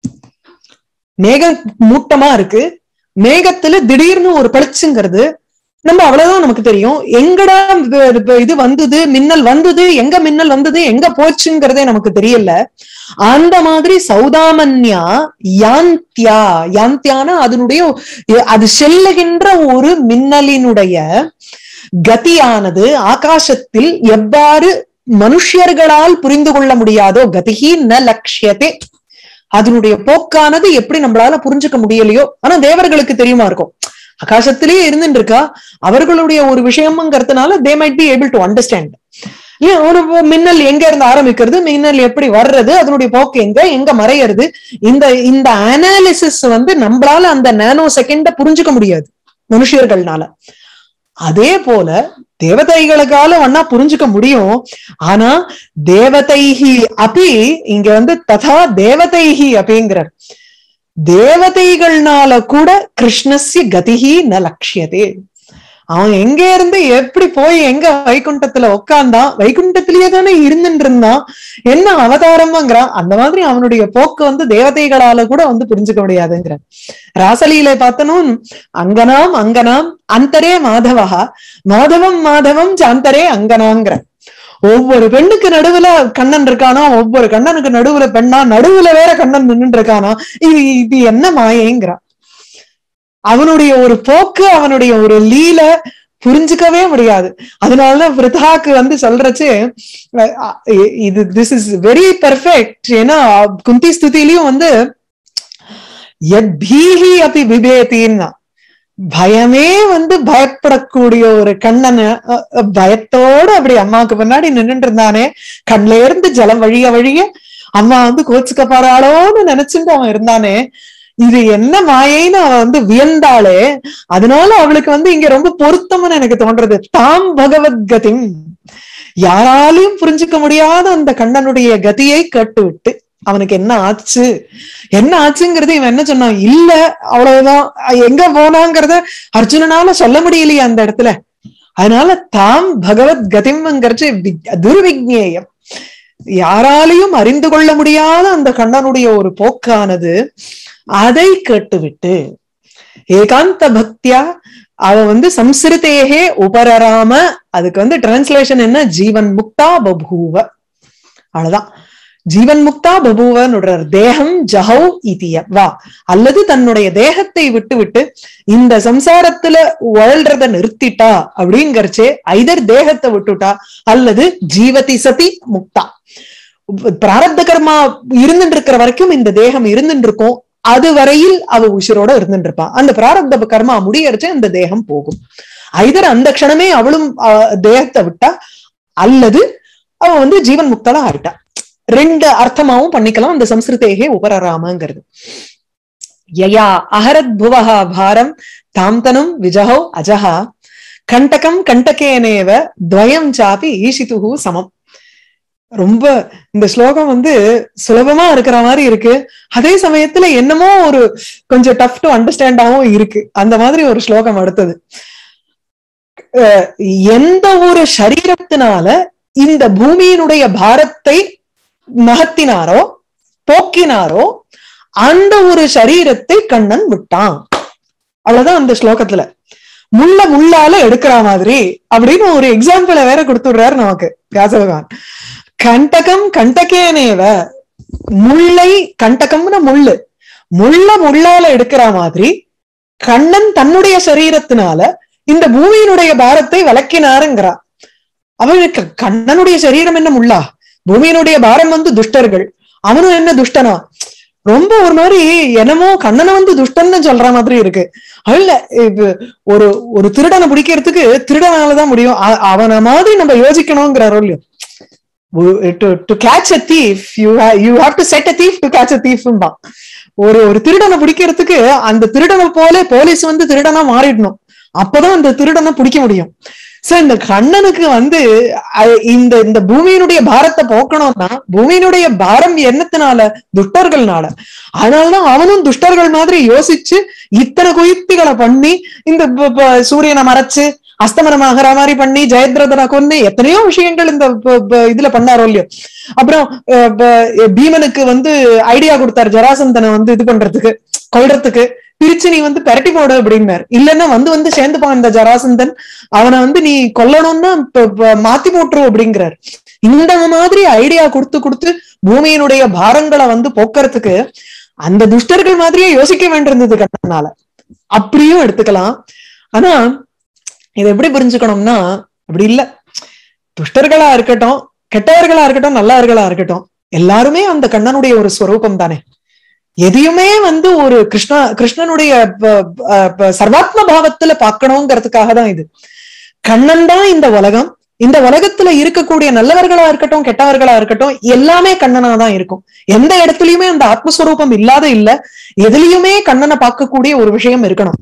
மேகம் மூட்டமா இருக்கு மேகத்துல திடீர்னு ஒரு பளிச்சுங்கிறது நம்ம அவ்வளவுதான் நமக்கு தெரியும் எங்கடா இது- இது- இது வந்தது மின்னல் வந்தது எங்க மின்னல் வந்தது எங்க போச்சுங்கிறதே நமக்கு தெரியல அந்த மாதிரி சௌதாமன்யா யாந்தியா யாந்தியானா அதனுடைய அது செல்லுகின்ற ஒரு மின்னலினுடைய கதியானது ஆகாசத்தில் எவ்வாறு மனுஷர்களால் புரிந்து கொள்ள முடியாதோ கதிகி ந லட்சியத்தே அதனுடைய போக்கானது எப்படி நம்மளால புரிஞ்சுக்க முடியலையோ ஆனா தேவர்களுக்கு தெரியுமா இருக்கும் ஆகாசத்திலேயே இருந்துட்டு இருக்கா அவர்களுடைய ஒரு விஷயம்ங்கிறதுனால they might be able to understand ஏன் ஒரு மின்னல் எங்க இருந்து ஆரம்பிக்கிறது மின்னல் எப்படி வர்றது அதனுடைய போக்கு எங்க எங்க மறையிறது இந்த இந்த அனாலிசிஸ் வந்து நம்மளால அந்த நானோ செகண்ட புரிஞ்சுக்க முடியாது மனுஷர்கள்னால அதே போல தேவதைகளுக்கால ஒன்னா புரிஞ்சுக்க முடியும் ஆனா தேவதைஹி அப்பி இங்க வந்து ததா தேவதைஹி அப்படிங்கிறார் தேவதைகள்னால கூட கிருஷ்ணஸ்ய கதிஹி ந லட்சியதே அவன் எங்க இருந்து எப்படி போய் எங்க வைகுண்டத்துல உட்கார்ந்தான் வைகுண்டத்திலேயே தானே இருந்துட்டு இருந்தான் என்ன அவதாரமாங்கிறான் அந்த மாதிரி அவனுடைய போக்கு வந்து தேவதைகளால கூட வந்து புரிஞ்சுக்க முடியாதுங்கிற ராசலீலை பார்த்தனும் அங்கனாம் அங்கனாம் அந்தரே மாதவா மாதவம் மாதவம் சாந்தரே அங்கனாங்கிற ஒவ்வொரு பெண்ணுக்கு நடுவுல கண்ணன் இருக்கானா ஒவ்வொரு கண்ணனுக்கு நடுவுல பெண்ணா நடுவுல வேற கண்ணன் நின்னுட்டு இருக்கானா இது இது என்ன மாயேங்கிறான் அவனுடைய ஒரு போக்கு அவனுடைய ஒரு லீல புரிஞ்சுக்கவே முடியாது அதனாலதான் விருதாக்கு வந்து சொல்றச்சு இது திஸ் இஸ் வெரி பெர்ஃபெக்ட் ஏன்னா குந்தி ஸ்துதியிலையும் வந்து பீஹி அப்படி விபேத்தின்னா பயமே வந்து பயப்படக்கூடிய ஒரு கண்ணனை பயத்தோடு அப்படி அம்மாவுக்கு முன்னாடி நின்றுட்டு இருந்தானே கண்ல இருந்து ஜலம் வழிய வழிய அம்மா வந்து கோச்சுக்க போறாளோன்னு நினைச்சுட்டு அவன் இருந்தானே இது என்ன மாயைன்னு அவ வந்து வியந்தாளே அதனால அவளுக்கு வந்து இங்க ரொம்ப பொருத்தம்னு எனக்கு தோன்றது தாம் பகவத்கதிம் யாராலையும் புரிஞ்சுக்க முடியாத அந்த கண்ணனுடைய கதியை கேட்டு விட்டு அவனுக்கு என்ன ஆச்சு என்ன ஆச்சுங்கிறது இவன் என்ன சொன்னான் இல்ல அவ்வளவுதான் எங்க போனாங்கிறத அர்ஜுனனால சொல்ல முடியலையே அந்த இடத்துல அதனால தாம் பகவத் கதிம்ங்கிறது துர்விக்னேயம் யாராலையும் அறிந்து கொள்ள முடியாத அந்த கண்ணனுடைய ஒரு போக்கானது அதை கேட்டுவிட்டு ஏகாந்த பக்தியா அவ வந்து சம்ஸ்கிருதேகே உபரராம அதுக்கு வந்து டிரான்ஸ்லேஷன் என்ன ஜீவன் முக்தா பபூவ அவ்வளவுதான் ஜீவன் முக்தா பபூவனுடைய தேகம் ஜஹௌ இதிய வா அல்லது தன்னுடைய தேகத்தை விட்டு விட்டு இந்த சம்சாரத்துல உழல்றத நிறுத்திட்டா அப்படிங்கறச்சே ஐதர் தேகத்தை விட்டுட்டா அல்லது ஜீவதி சதி முக்தா பிராரப்த கர்மா இருந்துட்டு இருக்கிற வரைக்கும் இந்த தேகம் இருந்துட்டு இருக்கும் அது வரையில் அவ உசிரோட இருந்துட்டு இருப்பான் அந்த பிராரப்த கர்மா முடியறச்சு அந்த தேகம் போகும் ஐதர் அந்த க்ஷணமே அவளும் தேகத்தை விட்டா அல்லது அவ வந்து ஜீவன் முக்தலா ஆயிட்டா ரெண்டு அர்த்தமாவும் பண்ணிக்கலாம் அந்த சம்ஸ்கிருதேகே உபரராமங்கிறது யயா அஹரத் புவஹா பாரம் தாம்தனும் விஜஹோ அஜஹா கண்டகம் கண்டகேனேவ துவயம் சாப்பி ஈஷிதுகு சமம் ரொம்ப இந்த ஸ்லோகம் வந்து சுலபமா இருக்கிற மாதிரி இருக்கு அதே சமயத்துல என்னமோ ஒரு கொஞ்சம் டஃப் டு அண்டர்ஸ்டாண்டாவும் இருக்கு அந்த மாதிரி ஒரு ஸ்லோகம் அடுத்தது எந்த ஒரு சரீரத்தினால இந்த பூமியினுடைய பாரத்தை நகர்த்தினாரோ போக்கினாரோ அந்த ஒரு சரீரத்தை கண்ணன் விட்டான் அவ்வளவுதான் அந்த ஸ்லோகத்துல முள்ள முள்ளால எடுக்கிற மாதிரி அப்படின்னு ஒரு எக்ஸாம்பிள வேற கொடுத்துடுறாரு நமக்கு வியாச பகவான் கண்டகம் கண்டகேனேவ முல்லை கண்டகம்னு முள்ளு முள்ள முள்ளால எடுக்கிற மாதிரி கண்ணன் தன்னுடைய சரீரத்தினால இந்த பூமியினுடைய பாரத்தை விளக்கினாருங்கிறா அவனுக்கு கண்ணனுடைய சரீரம் என்ன முள்ளா பூமியினுடைய பாரம் வந்து துஷ்டர்கள் அவனும் என்ன துஷ்டனா ரொம்ப ஒரு மாதிரி என்னமோ கண்ணனை வந்து துஷ்டன்னு சொல்ற மாதிரி இருக்கு இல்ல ஒரு ஒரு திருடனை பிடிக்கிறதுக்கு திருடனாலதான் முடியும் அவனை மாதிரி நம்ம யோசிக்கணுங்கிறாரோ இல்லையோ to catch a thief you you have to set a thief to catch a thief ஒரு ஒரு திருடனை பிடிக்கிறதுக்கு அந்த திருடனை போல போலீஸ் வந்து திருடனா மாறிடணும் அப்பதான் அந்த திருடனை பிடிக்க முடியும் சோ இந்த கண்ணனுக்கு வந்து இந்த இந்த பூமியினுடைய பாரத்தை போக்கணும்னா பூமியினுடைய பாரம் என்னத்தினால துஷ்டர்கள்னால அதனாலதான் அவனும் துஷ்டர்கள் மாதிரி யோசிச்சு இத்தனை குயுக்திகளை பண்ணி இந்த சூரியனை மறைச்சு அஸ்தமனம் ஆகிற மாதிரி பண்ணி ஜெயத்ரதனை கொண்டு எத்தனையோ விஷயங்கள் இந்த இதுல பண்ணாரோ இல்லையோ அப்புறம் பீமனுக்கு வந்து ஐடியா கொடுத்தாரு ஜராசந்தனை வந்து இது பண்றதுக்கு கொள்றதுக்கு பிரிச்சு நீ வந்து பெரட்டி போடு அப்படின்னாரு இல்லைன்னா வந்து வந்து சேர்ந்துப்பான் இந்த ஜராசந்தன் அவனை வந்து நீ கொல்லணும்னா மாத்தி போட்டுரும் அப்படிங்கிறாரு இந்த மாதிரி ஐடியா கொடுத்து கொடுத்து பூமியினுடைய பாரங்களை வந்து போக்குறதுக்கு அந்த துஷ்டர்கள் மாதிரியே யோசிக்க வேண்டியிருந்தது கண்ணனால அப்படியும் எடுத்துக்கலாம் ஆனா இதை எப்படி புரிஞ்சுக்கணும்னா அப்படி இல்ல துஷ்டர்களா இருக்கட்டும் கெட்டவர்களா இருக்கட்டும் நல்லவர்களா இருக்கட்டும் எல்லாருமே அந்த கண்ணனுடைய ஒரு ஸ்வரூபம் தானே எதையுமே வந்து ஒரு கிருஷ்ணா கிருஷ்ணனுடைய சர்வாத்ம பாவத்துல பாக்கணுங்கிறதுக்காக தான் இது கண்ணன் தான் இந்த உலகம் இந்த உலகத்துல இருக்கக்கூடிய நல்லவர்களா இருக்கட்டும் கெட்டவர்களா இருக்கட்டும் எல்லாமே கண்ணனா தான் இருக்கும் எந்த இடத்துலயுமே அந்த ஆத்மஸ்வரூபம் இல்லாத இல்ல எதுலயுமே கண்ணனை பார்க்கக்கூடிய ஒரு விஷயம் இருக்கணும்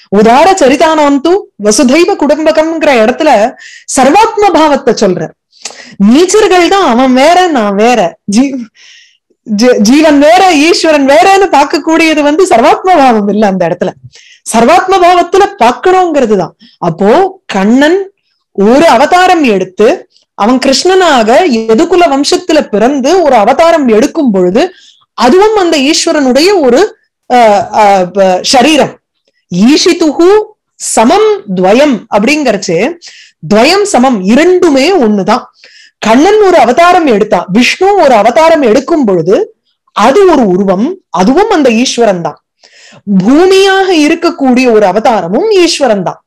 உதார சரிதானவந்து வசுதைவ குடும்பகம்ங்கிற இடத்துல சர்வாத்ம பாவத்தை சொல்ற நீச்சர்கள் தான் அவன் வேற நான் வேற ஜீ ஜீ- ஜீவன் வேற ஈஸ்வரன் வேறன்னு பார்க்கக்கூடியது வந்து சர்வாத்ம பாவம் இல்ல அந்த இடத்துல சர்வாத்ம பாவத்துல பார்க்கணுங்கிறது தான் அப்போ கண்ணன் ஒரு அவதாரம் எடுத்து அவன் கிருஷ்ணனாக எதுகுல வம்சத்துல பிறந்து ஒரு அவதாரம் எடுக்கும் பொழுது அதுவும் அந்த ஈஸ்வரனுடைய ஒரு அஹ், அஹ், ப- சரீரம் ஈஷிதுகு சமம் துவயம் அப்படிங்கறச்சு துவயம் சமம் இரண்டுமே ஒண்ணுதான் கண்ணன் ஒரு அவதாரம் எடுத்தான் விஷ்ணு ஒரு அவதாரம் எடுக்கும் பொழுது அது ஒரு உருவம் அதுவும் அந்த ஈஸ்வரன் தான் பூமியாக இருக்கக்கூடிய ஒரு அவதாரமும் ஈஸ்வரன் தான்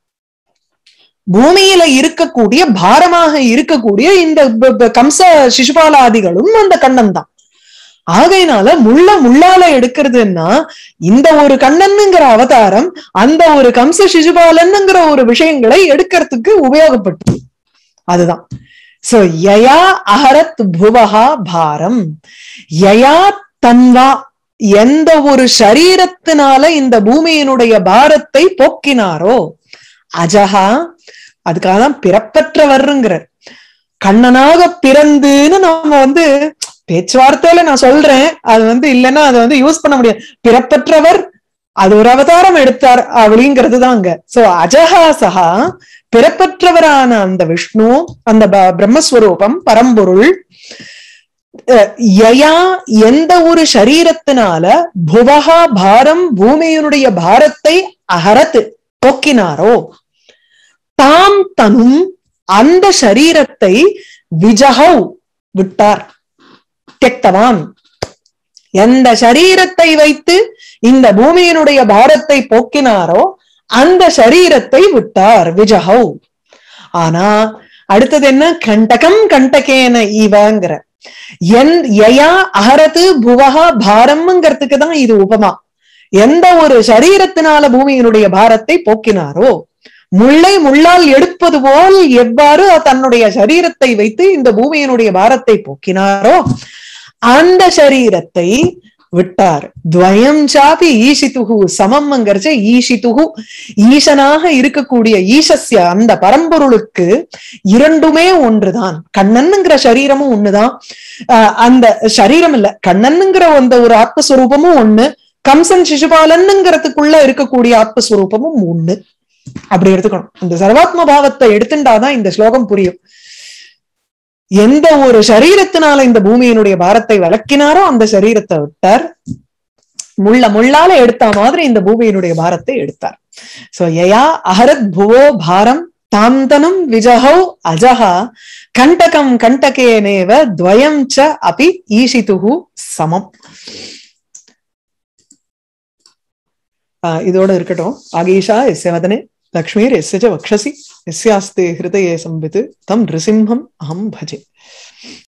பூமியில இருக்கக்கூடிய பாரமாக இருக்கக்கூடிய இந்த ப- ப- கம்ச சிசுபாலாதிகளும் அந்த கண்ணன் தான் ஆகையினால முள்ள முள்ளால எடுக்கிறதுன்னா இந்த ஒரு கண்ணனுங்கிற அவதாரம் அந்த ஒரு கம்ச சிசுபாலன்ங்கிற ஒரு விஷயங்களை எடுக்கிறதுக்கு உபயோகப்பட்டு அதுதான் சோ யயா அஹரத் புவஹா பாரம் யயா தன்வா எந்த ஒரு சரீரத்தினால இந்த பூமியினுடைய பாரத்தை போக்கினாரோ அஜஹா அதுக்காக தான் பிறப்பற்றவர்ங்கிற கண்ணனாக பிறந்துன்னு நாம வந்து பேச்சுவார்த்தையில நான் சொல்றேன் அது வந்து இல்லைன்னா அதை வந்து யூஸ் பண்ண முடியாது பிறப்பற்றவர் அது ஒரு அவதாரம் எடுத்தார் அப்படிங்கிறது தான் அங்க சோ அஜஹா சஹா பிறப்பற்றவரான அந்த விஷ்ணு அந்த ப- பிரம்மஸ்வரூபம் பரம்பொருள் அஹ், யயா எந்த ஒரு சரீரத்தினால புவகா பாரம் பூமியினுடைய பாரத்தை அகரத்து போக்கினாரோ தாம் தனும் அந்த சரீரத்தை விஜகௌ விட்டார் தெக்தவான் எந்த சரீரத்தை வைத்து இந்த பூமியினுடைய பாரத்தை போக்கினாரோ அந்த சரீரத்தை விட்டார் விஜகௌ ஆனா அடுத்தது என்ன கண்டகம் கண்டகேன ஈவங்கிற என் யயா அகரது புவகா பாரம்ங்கிறதுக்கு தான் இது உபமா எந்த ஒரு சரீரத்தினால பூமியினுடைய பாரத்தை போக்கினாரோ முள்ளை முள்ளால் எடுப்பது போல் எவ்வாறு தன்னுடைய சரீரத்தை வைத்து இந்த பூமியினுடைய பாரத்தை போக்கினாரோ அந்த சரீரத்தை விட்டார் துவயம் சாபி ஈஷித்துகு சமம்ங்கிறச்ச ஈஷித்துகு ஈசனாக இருக்கக்கூடிய ஈசஸ்ய அந்த பரம்பொருளுக்கு இரண்டுமே ஒன்றுதான் கண்ணனுங்கிற சரீரமும் ஒண்ணுதான் ஆஹ் அந்த சரீரம் இல்ல கண்ணனுங்கிற அந்த ஒரு ஆத்மஸ்வரூபமும் ஒண்ணு கம்சன் சிசுபாலனுங்கிறதுக்குள்ள இருக்கக்கூடிய ஆத்மஸ்வரூபமும் ஒண்ணு அப்படி எடுத்துக்கணும் இந்த சர்வாத்ம பாவத்தை எடுத்துட்டாதான் இந்த ஸ்லோகம் புரியும் எந்த ஒரு சரீரத்தினால இந்த பூமியினுடைய பாரத்தை விளக்கினாரோ அந்த சரீரத்தை விட்டார் முள்ள முள்ளால எடுத்த மாதிரி இந்த பூமியினுடைய பாரத்தை எடுத்தார் சோ யயா அஹரத் புவோ பாரம் தாந்தனம் விஜஹௌ அஜஹா கண்டகம் கண்டகேனேவ துவயம் ச அபி ஈஷிதுகு சமம் ஆஹ் இதோட இருக்கட்டும் ஆகீஷா எஸ்ய வதனே லக்ஷ்மீர் எஸ்ய ச வக்ஷசி எஸ்யாஸ்தே ஹிருதயே சம்பித்து தம் நிருசிம்ஹம் அஹம் பஜே